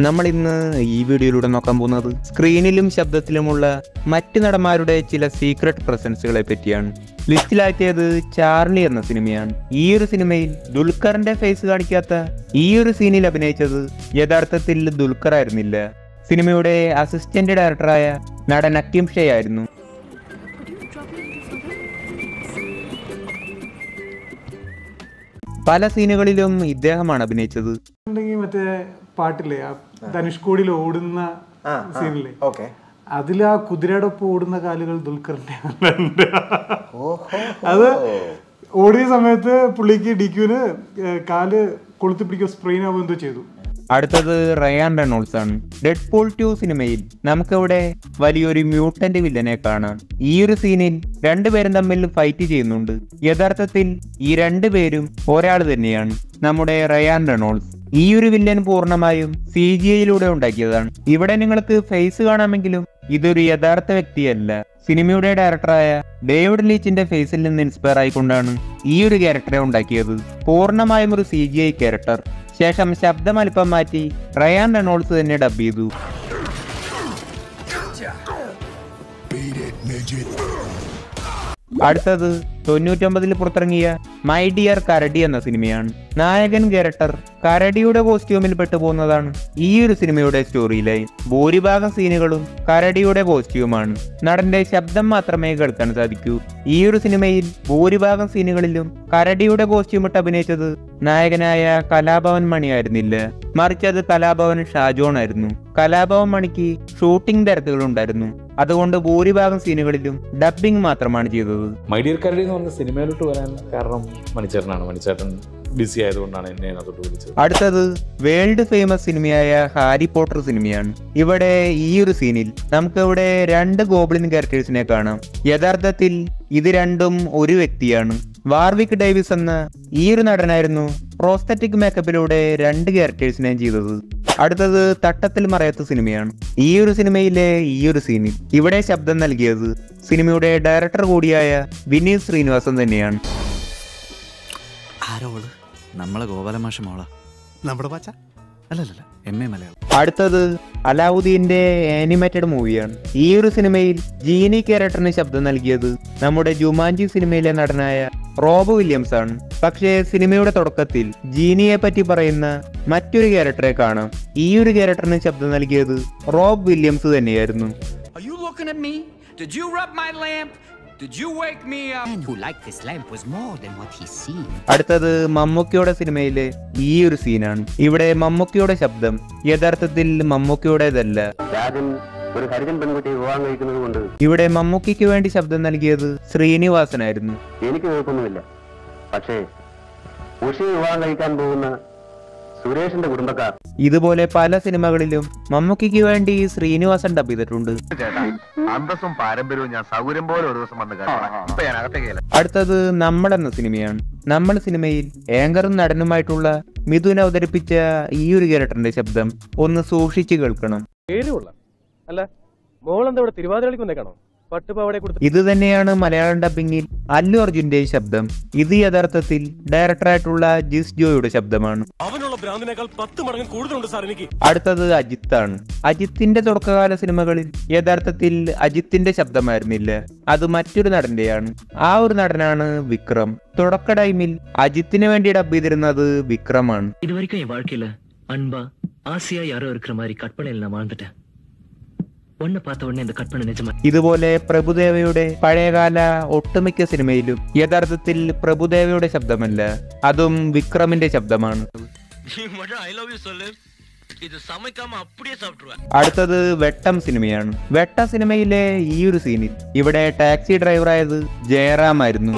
നമ്മൾ ഇന്ന് ഈ വീഡിയോയിലൂടെ നോക്കാൻ പോകുന്നത് സ്ക്രീനിലും ശബ്ദത്തിലുമുള്ള മറ്റ് നടന്മാരുടെ ചില സീക്രട്ട് പ്രസൻസുകളെ പറ്റിയാണ് ലിസ്റ്റിലാക്കിയത് ചാർലി എന്ന സിനിമയാണ് ഈ ഒരു സിനിമയിൽ ദുൽഖറിന്റെ ഫേസ് കാണിക്കാത്ത ഈ ഒരു സീനിൽ അഭിനയിച്ചത് യഥാർത്ഥത്തിൽ ദുൽഖർ ആയിരുന്നില്ല സിനിമയുടെ അസിസ്റ്റന്റ് ഡയറക്ടറായ നടൻ അക്കിം ഷേ ആയിരുന്നു പല സീനുകളിലും ഇദ്ദേഹമാണ് അഭിനയിച്ചത് ഉണ്ടെങ്കിൽ മറ്റേ പാട്ടില്ലേ ആ ധനുഷ്കോടിയിൽ ഓടുന്ന സീനില്ലേ ഓക്കെ അതിൽ ആ കുതിരയുടെ ഒപ്പം ഓടുന്ന കാലുകൾ ദുൽഖറിന്റെ ഉണ്ട്. അത് ഓടിയ സമയത്ത് പുള്ളിക്ക് ഡിക്യൂന് കാല് കൊളുത്തി പിടിക്കുക സ്പ്രെയിൻ ആവുക എന്തോ ചെയ്തു അടുത്തത് റയാൻ റെണോൾസ് ആണ് ഡെഡ് പോൾ ടു സിനിമയിൽ നമുക്കിവിടെ വലിയൊരു മ്യൂട്ടന്റ് വില്ലനെ കാണാം ഈ ഒരു സീനിൽ രണ്ടുപേരും തമ്മിൽ ഫൈറ്റ് ചെയ്യുന്നുണ്ട് യഥാർത്ഥത്തിൽ ഈ രണ്ടുപേരും ഒരാൾ തന്നെയാണ് നമ്മുടെ റയാൻ റെണോൾസ് ഈ ഒരു വില്ലൻ പൂർണ്ണമായും സി ജി ഐയിലൂടെ ഉണ്ടാക്കിയതാണ് ഇവിടെ നിങ്ങൾക്ക് ഫേസ് കാണാമെങ്കിലും ഇതൊരു യഥാർത്ഥ വ്യക്തിയല്ല സിനിമയുടെ ഡയറക്ടറായ ഡേവിഡ് ലീച്ചിന്റെ ഫേസിൽ നിന്ന് ഇൻസ്പയർ ആയിക്കൊണ്ടാണ് ഈ ഒരു ക്യാരക്ടറെ ഉണ്ടാക്കിയത് പൂർണ്ണമായും ഒരു സി ജി ഐ ക്യാരക്ടർ ശേഷം ശബ്ദം അല്പം മാറ്റി റയാൻ റെണോൾസ് തന്നെ ഡബ് ചെയ്തു അടുത്തത് തൊണ്ണൂറ്റൊമ്പതിൽ പുറത്തിറങ്ങിയ മൈ ഡിയർ കരടി എന്ന സിനിമയാണ് നായകൻ ക്യാരക്ടർ കരടിയുടെ കോസ്റ്റ്യൂമിൽ പെട്ടുപോകുന്നതാണ് ഈ ഒരു സിനിമയുടെ സ്റ്റോറി ലൈൻ ഭൂരിഭാഗം സീനുകളും കരടിയുടെ കോസ്റ്റ്യൂമാണ് നടന്റെ ശബ്ദം മാത്രമേ കേൾക്കാൻ സാധിക്കൂ ഈ ഒരു സിനിമയിൽ ഭൂരിഭാഗം സീനുകളിലും കരടിയുടെ കോസ്റ്റ്യൂം ഇട്ട് അഭിനയിച്ചത് നായകനായ കലാഭവൻ മണിയായിരുന്നില്ല മറിച്ച് അത് കലാഭവൻ ഷാജോൺ ആയിരുന്നു കലാഭവൻ മണിക്ക് ഷൂട്ടിംഗ് തിരക്കുകൾ ഉണ്ടായിരുന്നു അതുകൊണ്ട് ഭൂരിഭാഗം സീനുകളിലും ഡബ്ബിംഗ് മാത്രമാണ് ചെയ്തത് മൈ ഡിയർ കരടി എന്ന് പറഞ്ഞ സിനിമയിലോട്ട് വരാൻ കാരണം മണിച്ചേട്ടനാണ് മണിച്ചേട്ടൻ ബിസി ആയതുകൊണ്ടാണ് എന്നെ അതിനകത്തോട്ട് വിളിച്ചത് അടുത്തത് വേൾഡ് ഫേമസ് സിനിമയായ ഹാരി പോട്ടർ സിനിമയാണ് ഇവിടെ ഈ ഒരു സീനിൽ നമുക്ക് ഇവിടെ രണ്ട് ഗോബ്ലിൻ ക്യാരക്ടേഴ്സിനെ കാണാം യഥാർത്ഥത്തിൽ ഇത് രണ്ടും ഒരു വ്യക്തിയാണ് വാർവിക് ഡേവിസ് എന്ന ഈ ഒരു നടനായിരുന്നു പ്രോസ്തറ്റിക് മേക്കപ്പിലൂടെ രണ്ട് ക്യാരക്ടേഴ്സിനെയും ചെയ്തത് അടുത്തത് തട്ടത്തിൽ മറയാത്ത സിനിമയാണ് ഈ ഒരു സിനിമയിലെ ഈ ഒരു സീനിൽ ഇവിടെ ശബ്ദം നൽകിയത് സിനിമയുടെ ഡയറക്ടർ കൂടിയായ വിനീത് ശ്രീനിവാസൻ തന്നെയാണ് ആരോള് നമ്മളെ ഗോപാലമാഷ മോള നമ്മുടെ പാച്ച അല്ലല്ല എം എ മലയാളം അടുത്തത് അലാവുദ്ദീന്റെ ആനിമേറ്റഡ് മൂവിയാണ് ഈ ഒരു സിനിമയിൽ ജീനി ക്യാരക്ടറിന് ശബ്ദം നൽകിയത് നമ്മുടെ ജുമാൻജി സിനിമയിലെ നടനായ റോബ് വില്യംസ് ആണ് പക്ഷേ സിനിമയുടെ തുടക്കത്തിൽ ജീനിയെ പറ്റി പറയുന്ന മറ്റൊരു ക്യാരക്ടറെ കാണാം ഈ ഒരു ക്യാരക്ടറിന് ശബ്ദം നൽകിയത് റോബ് വില്യംസ് തന്നെയായിരുന്നു Are you looking at me? Did you rub my lamp? Did you wake me up? man who liked this lamp was more than what he seen. അടുത്തത് മമ്മൂക്കയുടെ സിനിമയിലെ ഈ ഒരു സീനാണ് ഇവിടെ മമ്മൂക്കയുടെ ശബ്ദം യഥാർത്ഥത്തിൽ മമ്മൂക്കയുടേതല്ല രാജൻ ഒരു ഹരിജൻ പെൺകുട്ടിയെ വിവാഹം കഴിക്കുന്നത് കൊണ്ട് ഇവിടെ മമ്മൂക്കയ്ക്ക് വേണ്ടി ശബ്ദം നൽകിയത് ശ്രീനിവാസനായിരുന്നു എനിക്ക് കുഴപ്പമൊന്നുമില്ല പക്ഷേ ഉഷയെ വിവാഹം കഴിക്കാൻ പോകുന്ന സുരേഷിന്റെ കുടുംബക്കാർ ഇതുപോലെ പല സിനിമകളിലും മമ്മൂക്കയ്ക്ക് വേണ്ടി ശ്രീനിവാസൻ ഡബ് ചെയ്തിട്ടുണ്ട് ചേട്ടാ അന്തസ്സും പാരമ്പര്യവും ഞാൻ സൗകര്യം പോലെ ഒരു ദിവസം വന്ന് കേട്ടോ ഇപ്പൊ ഞാൻ അകത്തേക്ക് അടുത്തത് നമ്മൾ എന്ന സിനിമയാണ് നമ്മൾ സിനിമയിൽ ഏങ്കറും നടനുമായിട്ടുള്ള മിഥുൻ അവതരിപ്പിച്ച ഈ ഒരു ക്യാരക്ടറിന്റെ ശബ്ദം ഒന്ന് സൂക്ഷിച്ചു കേൾക്കണം പേരുള്ള അല്ല മോളെന്താ ഇവിടെ തിരുവാതിരളിക്ക് വന്നേക്കാണോ പട്ടുപാവടെ കൊടുത്ത് ഇത് തന്നെയാണ് മലയാളം ഡബിങ്ങിൽ അല്ലു അർജുന്റെ ശബ്ദം ഇത് യഥാർത്ഥത്തിൽ ഡയറക്ടറായിട്ടുള്ള ജിസ് ജോയുടെ ശബ്ദമാണ് അവനുള്ള ഭ്രാന്തിനേക്കാൾ പത്ത് മടങ്ങ് കൂടുതലുണ്ട് സാർ എനിക്ക് അടുത്തത് അജിത്താണ് അജിത്തിന്റെ തുടക്കകാല സിനിമകളിൽ യഥാർത്ഥത്തിൽ അജിത്തിന്റെ ശബ്ദമായിരുന്നില്ല അത് മറ്റൊരു നടന്റെയാണ് ആ ഒരു നടനാണ് വിക്രം തുടക്ക ടൈമിൽ അജിത്തിന് വേണ്ടി ഡബ് ചെയ്തിരുന്നത് വിക്രമാണ് இது வரைக்கும் என் வாழ்க்கையில அன்பா ஆசையா யாரோ இருக்கிற மாதிரி கற்பனையில் நான் வாழ்ந்துட்டேன் உன்னை பார்த்த உடனே இந்த கற்பனை நிஜமா ഇതുപോലെ പ്രഭുദേവയുടെ പഴയകാല ഒട്ടുമിക്ക സിനിമയിലും യഥാർത്ഥത്തിൽ പ്രഭുദേവയുടെ ശബ്ദമല്ല അതും വിക്രമിന്റെ ശബ്ദമാണ് நீ மட்டும் ஐ லவ் யூ சொல்லு இது சமைக்காம அப்படியே சாப்பிட்டுருவேன் അടുത്തത് വെട്ടം സിനിമയാണ് വെട്ട സിനിമയിലെ ഈ ഒരു സീനിൽ ഇവിടെ ടാക്സി ഡ്രൈവറായത് ജയറാം ആയിരുന്നു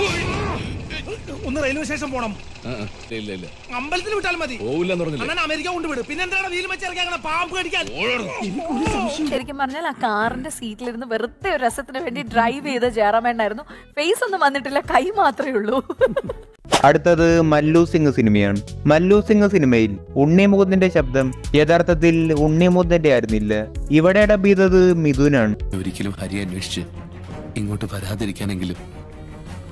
ഒന്ന് റെയിൽവേ സ്റ്റേഷൻ പോണം ഇല്ല ഇല്ല അമ്പലത്തിൽ വിട്ടാൽ മതി പോവില്ലെന്ന് പറഞ്ഞില്ല അണ്ണൻ അമേരിക്ക കൊണ്ടുവിട് പിന്നെ എന്താണ് വീൽ വെച്ചിറക്കാൻ പാമ്പ് കടിക്കാൻ ശരിക്കും പറഞ്ഞാൽ ആ കാറിന്റെ സീറ്റിലിരുന്ന് വെറുതെ ഒരു രസത്തിന് വേണ്ടി ഡ്രൈവ് ചെയ്ത ജയറാമേണ്ടായിരുന്നു ഫേസ് ഒന്നും വന്നിട്ടില്ല കൈ മാത്രമേ ഉള്ളൂ അടുത്തത് മല്ലു സിംഗ് സിനിമയാണ് മല്ലു സിംഗ് സിനിമയിൽ ഉണ്ണിമുകുന്ദന്റെ ശബ്ദം യഥാർത്ഥത്തിൽ ഉണ്ണിമുകുന്ദന്റെ ആയിരുന്നില്ല ഇവിടെ ഡബ് ചെയ്തത് മിഥുനാണ് ഒരിക്കലും ഹരി അന്വേഷിച്ച് ഇങ്ങോട്ട് വരാതിരിക്കാനെങ്കിലും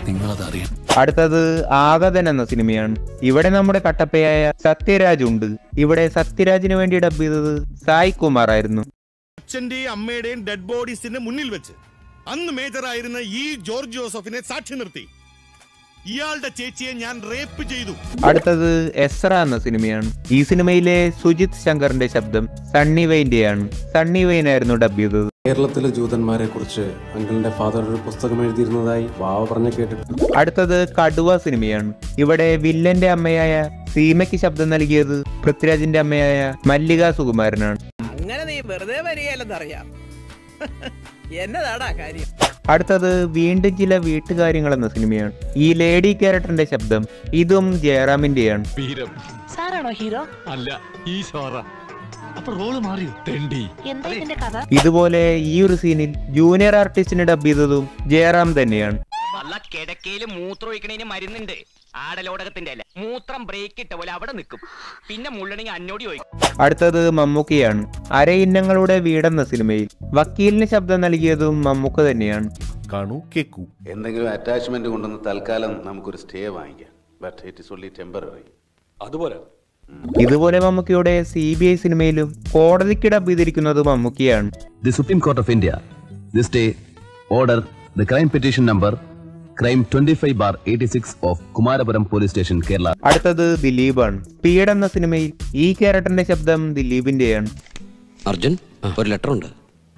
നിങ്ങളത് അറിയണം അടുത്തത് ആഗതൻ എന്ന സിനിമയാണ് ഇവിടെ നമ്മുടെ കട്ടപ്പയായ സത്യരാജ് ഉണ്ട് ഇവിടെ സത്യരാജിന് വേണ്ടി ഡബ് ചെയ്തത് സായ് കുമാർ ആയിരുന്നു അച്ഛന്റെയും അമ്മയുടെയും ഡെഡ് ബോഡീസിന്റെ മുന്നിൽ വെച്ച് അന്ന് മേജറായിരുന്ന ഈ ജോർജ് ജോസഫിനെ സാക്ഷി നിർത്തി ഇയാളുടെ ചേച്ചിയെ ഞാൻ റേപ്പ് ചെയ്തു അടുത്തത് എസ്ര എന്ന സിനിമയാണ് ഈ സിനിമയിലെ സുജിത് ശങ്കറിന്റെ ശബ്ദം സണ്ണി വൈന്റെയാണ് സണ്ണി വൈൻ ആയിരുന്നു ഡബ് ചെയ്തത് കേരളത്തിലെ ജൂതന്മാരെ കുറിച്ച് അങ്കിളിന്റെ ഫാദർ ഒരു പുസ്തകം എഴുതിയിരുന്നതായി വാവ പറഞ്ഞ കേട്ടിട്ടുണ്ട് അടുത്തത് കടുവ സിനിമയാണ് ഇവിടെ വില്ലന്റെ അമ്മയായ സീമയ്ക്ക് ശബ്ദം നൽകിയത് പൃഥ്വിരാജിന്റെ അമ്മയായ മല്ലിക സുകുമാരനാണ് അങ്ങനെ നീ വെറുതെ വരികയല്ലെന്നറിയാം എന്നതാടാ കാര്യം അടുത്തത് വീണ്ടും ചില വീട്ടുകാര്യങ്ങൾ എന്ന സിനിമയാണ് ഈ ലേഡി ക്യാരക്ടറിന്റെ ശബ്ദം ഇതും ജയറാമിന്റെയാണ് സാറാണോ ഹീറോ അല്ല ഈശോറ അപ്പൊ റോള് മാറിയോ തെണ്ടി എന്താ ഇതിന്റെ കഥ ഇതുപോലെ ഈ ഒരു സീനിൽ ജൂനിയർ ആർട്ടിസ്റ്റിനെ ഡബ് ചെയ്തതും ജയറാം തന്നെയാണ് വല്ല കിടക്കയില് മൂത്രം ഒഴിക്കണേന് മരുന്നുണ്ട് ആടലോടകത്തിന്റെ അല്ല മൂത്രം ബ്രേക്ക് ഇട്ട പോലെ അവിടെ നിൽക്കും പിന്നെ മുള്ളണെങ്കിൽ അന്നോടി ചോദിക്കും അടുത്തത് മമ്മൂക്കയാണ് അരയിന്നങ്ങളുടെ വീടെന്ന സിനിമയിൽ വക്കീലിന് ശബ്ദം നൽകിയതും മമ്മൂക്ക തന്നെയാണ് കാണൂ കേക്കൂ എന്തെങ്കിലും അറ്റാച്ച്മെന്റ് കൊണ്ടുവന്ന് തൽക്കാലം നമുക്കൊരു സ്റ്റേ വാങ്ങിക്കാം but it is only temporary അതുപോലെ ഇതുപോലെ മമ്മൂക്കയുടെ സി ബി ഐ സിനിമയിലും കോടതിക്ക് ഡബ് ചെയ്തിരിക്കുന്നത് മമ്മൂക്കയാണ് The Supreme Court of India, this day, order the crime petition number crime 25 bar 86 of Kumarapuram Police Station, Kerala. അടുത്തത് ദിലീപാണ് സ്പീഡ് എന്ന സിനിമയിൽ ഈ ക്യാരക്ടറിന്റെ ശബ്ദം ദിലീപിന്റെയാണ് അർജുൻ ഒരു ലെറ്റർ ഉണ്ട്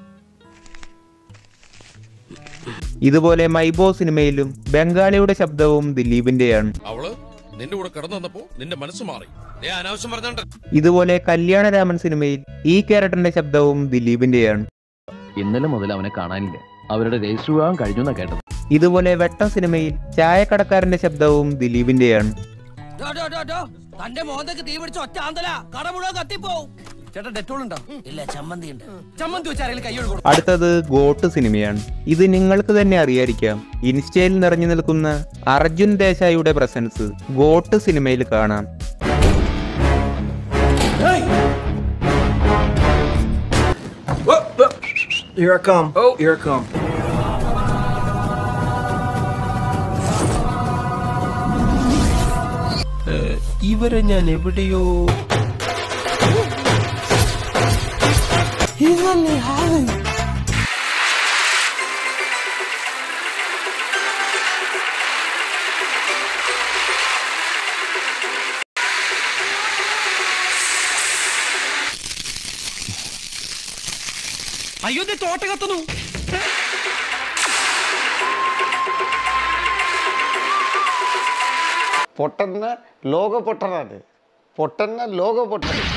ഇതുപോലെ മൈബോ സിനിമയിലും ബംഗാളിയുടെ ശബ്ദവും ദിലീപിന്റെയാണ് അവള് നിന്റെ കൂടെ കടന്നു വന്നപ്പോ നിന്റെ മനസ്സ് മാറി ദേ അനാവശ്യം പറഞ്ഞോണ്ട് ഇതുപോലെ കല്യാണരാമൻ സിനിമയിൽ ഈ ക്യാരക്ടറിന്റെ ശബ്ദവും ദിലീപിന്റെയാണ് ഇന്നലെ മുതൽ അവനെ കാണാനില്ല അവരുടെ രജിസ്റ്റർ വിവാഹം കഴിഞ്ഞു എന്നാ കേട്ടത് ഇതുപോലെ വെട്ടം സിനിമയിൽ ചായക്കടക്കാരന്റെ ശബ്ദവും ദിലീപിന്റെയാണ് തന്റെ മോന്തക്ക് തീ പിടിച്ച ഒറ്റ ആന്തല കട മുഴുവൻ കത്തിപ്പോവും ചേട്ടാ ഡെറ്റോൾ ഉണ്ടോ ഇല്ല ചമ്മന്തി ഉണ്ട് ചമ്മന്തി വെച്ചാരെങ്കിലും കൈ കൊടുക്കും അടുത്തത് ഗോട്ട് സിനിമയാണ് ഇത് നിങ്ങൾക്ക് തന്നെ അറിയായിരിക്കാം ഇൻസ്റ്റയിൽ നിറഞ്ഞു നിൽക്കുന്ന അർജുൻ ദേശായിയുടെ പ്രസൻസ് ഗോട്ട് സിനിമയിൽ കാണാം Here I come. Oh, here I come. ഇവരെ ഞാൻ എവിടെയോ അയ്യോ തോട്ട കത്തുന്നു പൊട്ടന്ന ലോക പൊട്ടനാണ് പൊട്ടന്ന ലോക പൊട്ടൻ